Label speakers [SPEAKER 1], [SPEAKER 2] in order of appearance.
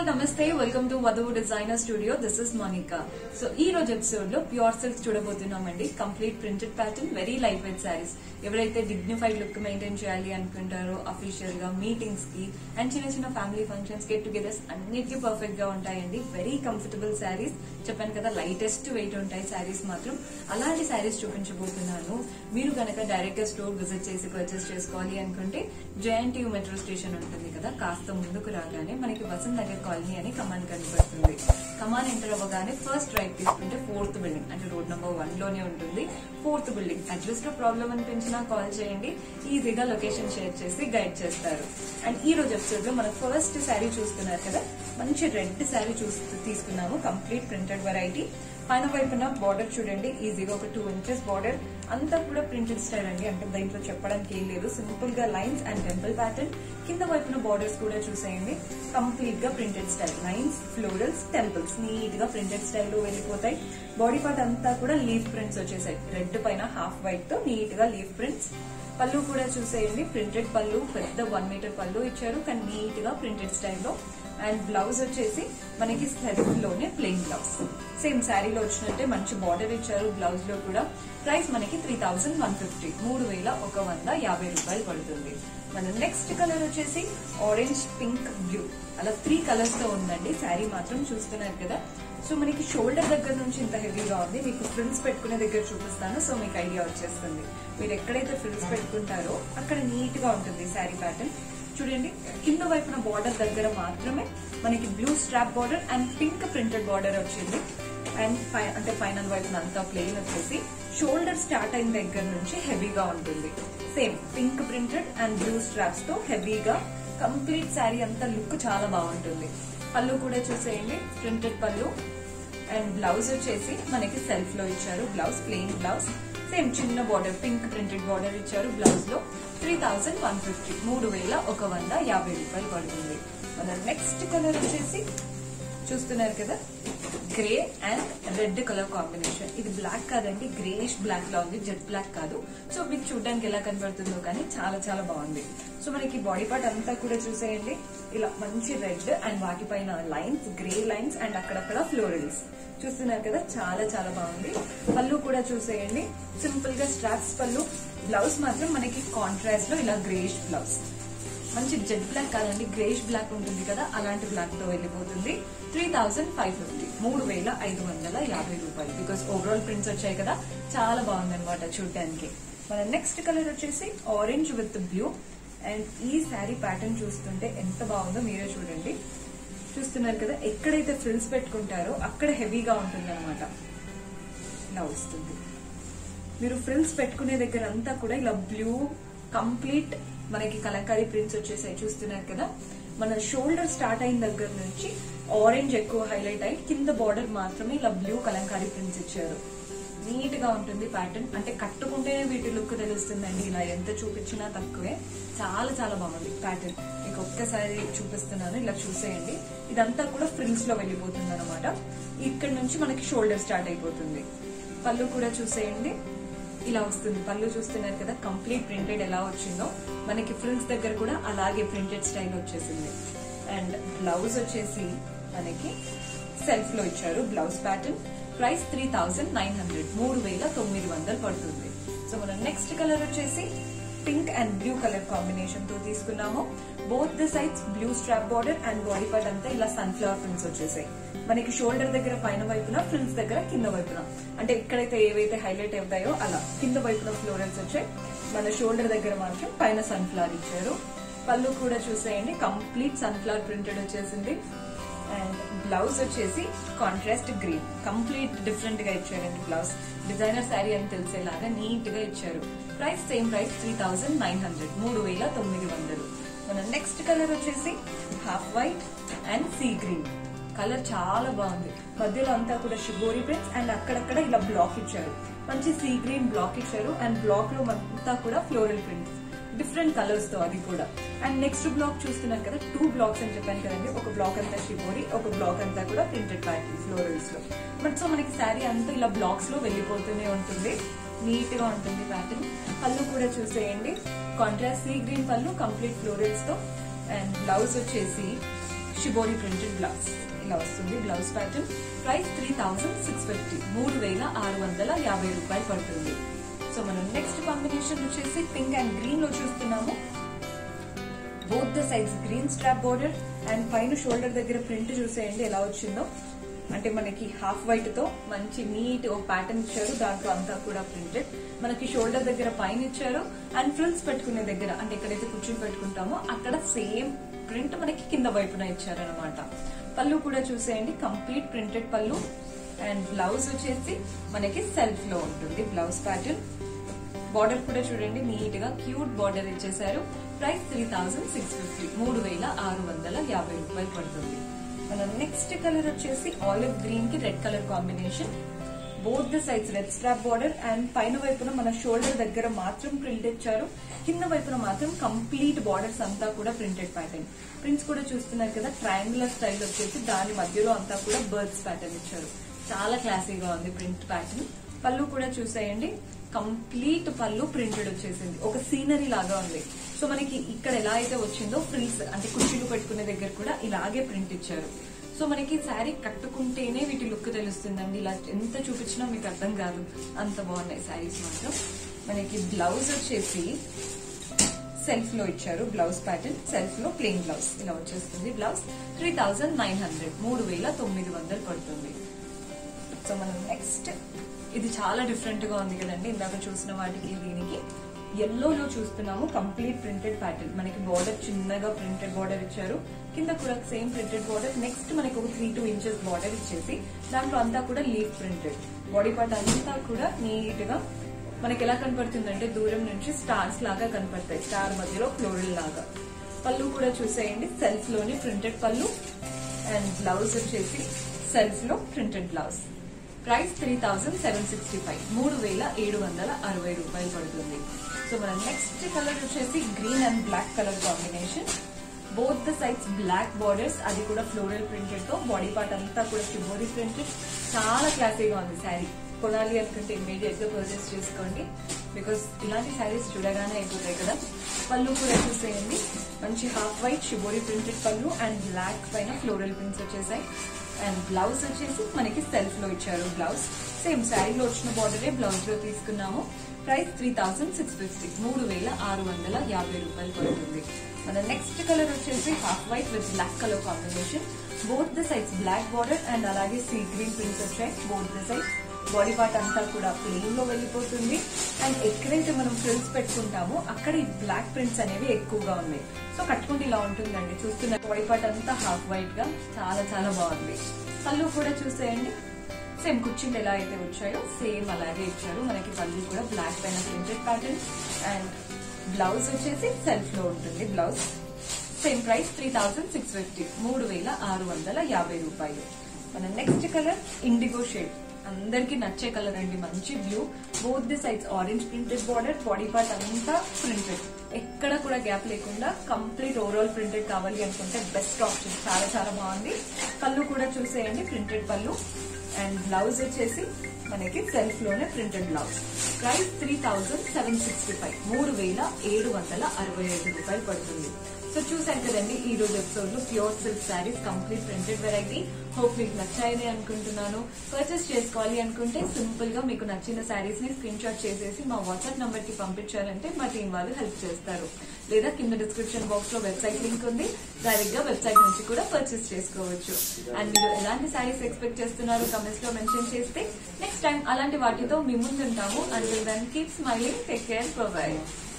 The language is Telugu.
[SPEAKER 1] ఆల్ నమస్తే welcome to Vadhuvu designer studio this is Monika so ఈ రోజు ఎపిసోడ్ లో ప్యూర్ సిల్క్స్ చూడబోతున్నామండి complete printed pattern very light weight saris ఎవరైతే డిగ్నిఫైడ్ లుక్ మెయింటైన్ చేయాలి అనుకుంటారో అఫీషియల్ గా మీటింగ్స్ కి అండ్ చిన్న చిన్న ఫ్యామిలీ ఫంక్షన్స్ గెట్ టుగెదర్స్ అన్నిటికీ పర్ఫెక్ట్ గా ఉంటాయండి వెరీ కంఫర్టబుల్ శారీస్ చెప్పాను కదా లైటెస్ట్ వెయిట్ ఉంటాయి శారీస్ మాత్రం అలాంటి శారీస్ చూపించబోతున్నాను మీరు కనుక డైరెక్ట్ గా స్టోర్ విజిట్ చేసి పర్చేస్ చేసుకోవాలి అనుకుంటే జేఎన్టీయూ మెట్రో స్టేషన్ ఉంటుంది కదా కాస్త ముందుకు రాగానే మనకి వసంత్ నగర్ కాలనీ అని కమాన్ కనిపిస్తుంది కమాన్ ఎంటర్ అవ్వగానే ఫస్ట్ రైట్ తీసుకుంటే ఫోర్త్ బిల్డింగ్ అంటే రోడ్ నెంబర్ వన్ లోనే ఉంటుంది ఫోర్త్ బిల్డింగ్ అడ్రస్ లో ప్రాబ్లం అనిపించినా కాల్ చేయండి ఈజీగా లొకేషన్ షేర్ చేసి గైడ్ చేస్తారు అండ్ ఈ రోజు ఎపిసోడ్ లో మన ఫస్ట్ శారీ చూస్తున్నారు కదా మంచి రెడ్ శారీ చూస్తూ తీసుకున్నాము కంప్లీట్ ప్రింటెడ్ వెరైటీ పైన వైపున బార్డర్ చూడండి ఈజీగా ఒక టూ ఇంచెస్ బార్డర్ అంతా కూడా ప్రింటెడ్ స్టైల్ అండి అంటే దీంట్లో చెప్పడానికి ఏం లేదు సింపుల్ గా లైన్స్ అండ్ టెంపుల్ ప్యాటర్న్ కింద వైపున బార్డర్స్ కూడా చూసేయండి కంప్లీట్ గా printed style lines florals temples neat గా ప్రింటెడ్ స్టైల్ లో వెళ్ళిపోతాయి బాడీ పార్ట్ అంతా కూడా లీఫ్ ప్రింట్స్ వచ్చేసాయి రెడ్ పైన హాఫ్ వైట్ తో నీట్ గా లీఫ్ ప్రింట్స్ పళ్ళు కూడా చూసేయండి ప్రింటెడ్ పళ్ళు పెద్ద వన్ మీటర్ పళ్ళు ఇచ్చారు కానీ నీట్ గా ప్రింటెడ్ స్టైల్లో అండ్ బ్లౌజ్ వచ్చేసి మనకి సెల్ఫ్ లోనే ప్లెయిన్ బ్లౌజ్ సేమ్ శారీలో వచ్చినట్టే మంచి బార్డర్ ఇచ్చారు బ్లౌజ్ లో కూడా ప్రైస్ మనకి త్రీ థౌసండ్ వన్ ఫిఫ్టీ మూడు వేల ఒక వంద యాభై రూపాయలు పడుతుంది మన నెక్స్ట్ కలర్ వచ్చేసి ఆరెంజ్ పింక్ బ్లూ అలా త్రీ కలర్స్ తో ఉందండి శారీ మాత్రం చూస్తున్నారు కదా సో మనకి షోల్డర్ దగ్గర నుంచి ఇంత హెవీగా ఉంది మీకు ఫ్రిల్స్ పెట్టుకునే దగ్గర చూపిస్తాను సో మీకు ఐడియా వచ్చేస్తుంది మీరు ఎక్కడైతే ఫ్రిల్స్ పెట్టుకుంటారో అక్కడ నీట్ గా ఉంటుంది శారీ ప్యాటర్న్ చూడండి కింద వైపున బార్డర్ దగ్గర మాత్రమే మనకి blue strap border and pink printed border వచ్చింది అండ్ అంటే ఫైనల్ వైపున అంతా ప్లెయిన్ వచ్చేసి షోల్డర్ స్టార్ట్ అయిన దగ్గర నుంచి హెవీగా ఉంటుంది same pink printed and blue straps తో హెవీగా కంప్లీట్ శారీ అంతా లుక్ చాలా బాగుంటుంది పళ్ళు కూడా చూసేయండి ప్రింటెడ్ పళ్ళు అండ్ బ్లౌజ్ వచ్చేసి మనకి సెల్ఫ్ లో ఇచ్చారు బ్లౌజ్ ప్లెయిన్ బ్లౌజ్ సేమ్ చిన్న బార్డర్ పింక్ ప్రింటెడ్ బార్డర్ ఇచ్చారు బ్లౌజ్ లో త్రీ థౌసండ్ వన్ ఫిఫ్టీ మూడు వేల ఒక వంద యాభై రూపాయలు పడుతుంది మన నెక్స్ట్ కలర్ వచ్చేసి చూస్తున్నారు కదా grey and red colour combination ఇది బ్లాక్ కాదండి గ్రేష్ బ్లాక్ లా ఉంది జెట్ బ్లాక్ కాదు సో మీకు చూడడానికి ఎలా కనబడుతుందో కానీ చాలా చాలా బాగుంది సో మనకి బాడీ పార్ట్ అంతా కూడా చూసేయండి ఇలా మంచి రెడ్ అండ్ వాటిపైన లైన్స్ గ్రే లైన్స్ అండ్ అక్కడక్కడ ఫ్లోరల్స్ చూస్తున్నారు కదా చాలా చాలా బాగుంది పళ్ళు కూడా చూసేయండి సింపుల్ గా స్ట్రాప్స్ పళ్ళు బ్లౌజ్ మాత్రం మనకి కాంట్రాస్ట్ లో ఇలా గ్రేష్ బ్లౌజ్ మంచి జెడ్ బ్లాక్ కాదండి గ్రేష్ బ్లాక్ ఉంటుంది కదా అలాంటి బ్లాక్ తో వెళ్ళిపోతుంది త్రీ థౌసండ్ ఫైవ్ ఫిఫ్టీ మూడు వేల ఐదు వందల యాభై రూపాయలు బికాస్ ఓవరాల్ ప్రింట్స్ వచ్చాయి కదా చాలా బాగుంది అనమాట చూడడానికి మన నెక్స్ట్ కలర్ వచ్చేసి ఆరెంజ్ విత్ బ్లూ అండ్ ఈ శారీ ప్యాటర్న్ చూస్తుంటే ఎంత బాగుందో మీరే చూడండి చూస్తున్నారు కదా ఎక్కడైతే ఫ్రిల్స్ పెట్టుకుంటారో అక్కడ హెవీగా ఉంటుంది అనమాట ఇలా వస్తుంది మీరు ఫ్రిల్స్ పెట్టుకునే దగ్గర అంతా కూడా ఇలా బ్లూ కంప్లీట్ మనకి కలంకారీ ప్రింట్స్ వచ్చేసాయి చూస్తున్నారు కదా మన షోల్డర్ స్టార్ట్ అయిన దగ్గర నుంచి ఆరెంజ్ ఎక్కువ హైలైట్ అయ్యి కింద బార్డర్ మాత్రమే ఇలా బ్లూ కలంకారీ ప్రింట్స్ ఇచ్చారు నీట్ గా ఉంటుంది ప్యాటర్న్ అంటే కట్టుకుంటేనే వీటి లుక్ తెలుస్తుందండి ఇలా ఎంత చూపించినా తక్కువే చాలా చాలా బాగుంది ప్యాటర్న్ మీకు ఒక్కసారి చూపిస్తున్నాను ఇలా చూసేయండి ఇదంతా కూడా ఫ్రిల్స్ లో వెళ్ళిపోతుంది అనమాట ఇక్కడ నుంచి మనకి షోల్డర్ స్టార్ట్ అయిపోతుంది పళ్ళు కూడా చూసేయండి ఇలా వస్తుంది పళ్ళు చూస్తున్నారు కదా కంప్లీట్ ప్రింటెడ్ ఎలా వచ్చిందో మనకి ఫ్రిల్స్ దగ్గర కూడా అలాగే ప్రింటెడ్ స్టైల్ వచ్చేసింది అండ్ బ్లౌజ్ వచ్చేసి మనకి సెల్ఫ్ లో ఇచ్చారు blouse pattern price three thousand nine hundred మూడు వేల తొమ్మిది వందలు పడుతుంది సో మన నెక్స్ట్ కలర్ వచ్చేసి pink and blue colour combination తో తీసుకున్నాము both the sides blue strap border and body part అంతా ఇలా సన్ఫ్లవర్ ప్రింట్స్ వచ్చేసాయి మనకి షోల్డర్ దగ్గర పైన వైపున ఫ్రిల్స్ దగ్గర కింద వైపున అంటే ఎక్కడైతే ఏవైతే హైలైట్ అవుతాయో అలా కింద వైపున ఫ్లోరల్స్ వచ్చాయి మన షోల్డర్ దగ్గర మాత్రం పైన సన్ఫ్లవర్ ఇచ్చారు పళ్ళు కూడా చూసేయండి కంప్లీట్ సన్ఫ్లవర్ ప్రింటెడ్ వచ్చేసింది అండ్ బ్లౌజ్ వచ్చేసి కాంట్రాస్ట్ గ్రీన్ కంప్లీట్ డిఫరెంట్ గా ఇచ్చారండి బ్లౌజ్ డిజైనర్ శారీ అని తెలిసేలాగా నీట్ గా ఇచ్చారు price same price three thousand nine hundred మూడు వేల తొమ్మిది వందలు మన నెక్స్ట్ కలర్ వచ్చేసి half white and sea green colour చాలా బాగుంది మధ్యలో అంతా కూడా షిబోరి ప్రింట్స్ అండ్ అక్కడక్కడ ఇలా బ్లాక్ ఇచ్చారు మంచి సీ గ్రీన్ బ్లాక్ ఇచ్చారు అండ్ బ్లాక్ లో అంతా కూడా ఫ్లోరల్ ప్రింట్స్ డిఫరెంట్ కలర్స్ తో అది కూడా అండ్ నెక్స్ట్ బ్లాక్ చూస్తున్నారు కదా టూ బ్లాక్స్ అని చెప్పాను కదండి ఒక బ్లాక్ అంతా షిబోరి ఒక బ్లాక్ అంతా కూడా ప్రింటెడ్ ప్యాటర్న్ ఫ్లోరల్స్ లో బట్ సో మనకి శారీ అంతా ఇలా బ్లాక్స్ లో వెళ్ళిపోతూనే ఉంటుంది నీట్ గా ఉంటుంది ప్యాటర్న్ పళ్ళు కూడా చూసేయండి contrast sea green pallu complete florals తో అండ్ బ్లౌజ్ వచ్చేసి షిబోరి ప్రింటెడ్ బ్లౌజ్ ఇలా వస్తుంది blouse pattern price three thousand six fifty మూడు వేల ఆరు వందల యాభై రూపాయలు పడుతుంది సో మనం నెక్స్ట్ కాంబినేషన్ వచ్చేసి పింక్ అండ్ గ్రీన్ లో చూస్తున్నాము both the sides green strap border and పైన షోల్డర్ దగ్గర ప్రింట్ చూసేయండి ఎలా వచ్చిందో అంటే మనకి హాఫ్ వైట్ తో మంచి నీట్ ఓ ప్యాటర్న్ ఇచ్చారు దాంట్లో అంతా కూడా ప్రింటెడ్ మనకి షోల్డర్ దగ్గర పైన ఇచ్చారు అండ్ ఫ్రిల్స్ పెట్టుకునే దగ్గర అంటే ఎక్కడైతే కూర్చుని పెట్టుకుంటామో అక్కడ సేమ్ ప్రింట్ మనకి కింద వైపున ఇచ్చారనమాట పళ్ళు కూడా చూసేయండి complete printed pallu and blouse వచ్చేసి మనకి సెల్ఫ్ లో ఉంటుంది బ్లౌజ్ ప్యాటర్న్ బార్డర్ కూడా చూడండి నీట్ గా క్యూట్ బార్డర్ ఇచ్చేసారు price three thousand six fifty మూడు వేల ఆరు వందల యాభై రూపాయలు పడుతుంది మన నెక్స్ట్ కలర్ వచ్చేసి ఆలివ్ గ్రీన్ కి red colour combination both the sides red strap border and పైన వైపున మన షోల్డర్ దగ్గర మాత్రం ప్రింట్ ఇచ్చారు కింద వైపున మాత్రం కంప్లీట్ బార్డర్స్ అంతా కూడా ప్రింటెడ్ ప్యాటర్న్ ప్రింట్స్ కూడా చూస్తున్నారు కదా ట్రయాంగులర్ స్టైల్ వచ్చేసి దాని మధ్యలో అంతా కూడా బర్డ్స్ ప్యాటర్న్ ఇచ్చారు చాలా క్లాసీగా ఉంది ప్రింట్ ప్యాటర్న్ పళ్ళు కూడా చూసేయండి కంప్లీట్ పళ్ళు ప్రింటెడ్ వచ్చేసింది ఒక సీనరీ లాగా ఉంది సో మనకి ఇక్కడ ఎలా అయితే వచ్చిందో ఫ్రిల్స్ అంటే కుర్చీలు పెట్టుకునే దగ్గర కూడా ఇలాగే ప్రింట్ ఇచ్చారు సో మనకి శారీ కట్టుకుంటేనే వీటి లుక్ తెలుస్తుందండి ఇలా ఎంత చూపించినా మీకు అర్థం కాదు అంత బాగున్నాయి శారీస్ మాత్రం మనకి బ్లౌజ్ వచ్చేసి సెల్ఫ్ లో ఇచ్చారు బ్లౌజ్ ప్యాటర్న్ సెల్ఫ్ లో ప్లెయిన్ బ్లౌజ్ ఇలా వచ్చేస్తుంది blouse three thousand nine hundred మూడు వేల తొమ్మిది వందలు పడుతుంది సో మనం నెక్స్ట్ ఇది చాలా డిఫరెంట్ గా ఉంది కదండి ఇందాక చూసిన వాటికి దీనికి ఎల్లోలో చూస్తున్నాము కంప్లీట్ ప్రింటెడ్ ప్యాటర్న్ మనకి బార్డర్ చిన్నగా ప్రింటెడ్ బార్డర్ ఇచ్చారు కింద కూడా సేమ్ ప్రింటెడ్ బార్డర్ నెక్స్ట్ మనకి ఒక త్రీ టూ ఇంచెస్ బార్డర్ ఇచ్చేసి దాంట్లో అంతా కూడా లీఫ్ ప్రింటెడ్ బాడీ పార్ట్ అంతా కూడా నీట్ గా మనకి ఎలా కనపడుతుందంటే దూరం నుంచి స్టార్స్ లాగా కనపడతాయి స్టార్ మధ్యలో ఫ్లోరల్ లాగా పళ్ళు కూడా చూసేయండి సెల్ఫ్ లోని ప్రింటెడ్ పళ్ళు అండ్ బ్లౌజ్ వచ్చేసి సెల్ఫ్ లో printed blouse price three thousand seven sixty five మూడు వేల ఏడు వందల అరవై రూపాయలు పడుతుంది సో మన నెక్స్ట్ కలర్ వచ్చేసి green and black colour combination both the sides black borders అది కూడా ఫ్లోరల్ ప్రింటెడ్ తో బాడీ పార్ట్ అంతా కూడా షిబోరీ ప్రింటెడ్ చాలా క్లాసీగా ఉంది శారీ కొనాలి అనుకుంటే ఇమీడియట్ గా పర్చేస్ చేసుకోండి బికాస్ ఇలాంటి శారీస్ చూడగానే అయిపోతాయి కదా పళ్ళు కూడా చూసేయండి మంచి half white shibori printed pallu and black పైన ఫ్లోరల్ ప్రింట్స్ వచ్చేసాయి అండ్ బ్లౌజ్ వచ్చేసి మనకి సెల్ఫ్ లో ఇచ్చారు బ్లౌజ్ సేమ్ శారీలో వచ్చిన బార్డరే బ్లౌజ్ లో తీసుకున్నాము price three thousand six fifty మూడు వేల ఆరు వందల యాభై రూపాయలు పడుతుంది మన నెక్స్ట్ కలర్ వచ్చేసి half white with black colour combination both the sides black border and అలాగే సీ గ్రీన్ ప్రింట్స్ వచ్చాయి both the sides body part అంతా కూడా ప్లెయిన్ లో వెళ్ళిపోతుంది అండ్ ఎక్కడైతే మనం ఫ్రిల్స్ పెట్టుకుంటామో అక్కడ ఈ బ్లాక్ ప్రింట్స్ అనేవి ఎక్కువగా ఉన్నాయి సో కట్టుకుంటే ఇలా ఉంటుందండి చూస్తున్న బాడీ పార్ట్ అంతా హాఫ్ వైట్ గా చాలా చాలా బాగుంది పళ్ళు కూడా చూసేయండి సేమ్ కుర్చీలు ఎలా అయితే వచ్చాయో సేమ్ అలాగే ఇచ్చారు మనకి పళ్ళు కూడా బ్లాక్ పైన ప్రింటెడ్ ప్యాటర్న్ అండ్ బ్లౌజ్ వచ్చేసి సెల్ఫ్ లో ఉంటుంది blouse same price three thousand six fifty మూడు వేల ఆరు వందల యాభై రూపాయలు మన నెక్స్ట్ కలర్ ఇండిగో షేడ్ అందరికి నచ్చే కలర్ అండి మంచి blue both the sides orange printed border body part అంతా ప్రింటెడ్ ఎక్కడ కూడా గ్యాప్ లేకుండా కంప్లీట్ ఓవరాల్ ప్రింటెడ్ కావాలి అనుకుంటే బెస్ట్ ఆప్షన్ చాలా చాలా బాగుంది పళ్ళు కూడా చూసేయండి ప్రింటెడ్ పళ్ళు అండ్ బ్లౌజ్ వచ్చేసి మనకి సెల్ఫ్ లోనే printed blouse price three thousand seven sixty five మూడు వేల ఏడు వందల అరవై ఐదు రూపాయలు పడుతుంది సో చూసారు కదండి ఈ రోజు ఎపిసోడ్ లో pure silk saris complete printed variety hope మీకు నచ్చాయని అనుకుంటున్నాను పర్చేస్ చేసుకోవాలి అనుకుంటే సింపుల్ గా మీకు నచ్చిన శారీస్ ని స్క్రీన్ షాట్ చేసేసి మా వాట్సాప్ నంబర్ కి పంపించారంటే మా టీం వాళ్ళు హెల్ప్ చేస్తారు లేదా కింద డిస్క్రిప్షన్ బాక్స్ లో వెబ్సైట్ లింక్ ఉంది డైరెక్ట్ గా వెబ్సైట్ నుంచి కూడా పర్చేస్ చేసుకోవచ్చు అండ్ మీరు ఎలాంటి శారీస్ ఎక్స్పెక్ట్ చేస్తున్నారు కమెంట్స్ లో మెన్షన్ చేస్తే నెక్స్ట్ టైం అలాంటి వాటితో మీ ముందు ఉంటాము and then keep smiling take care provide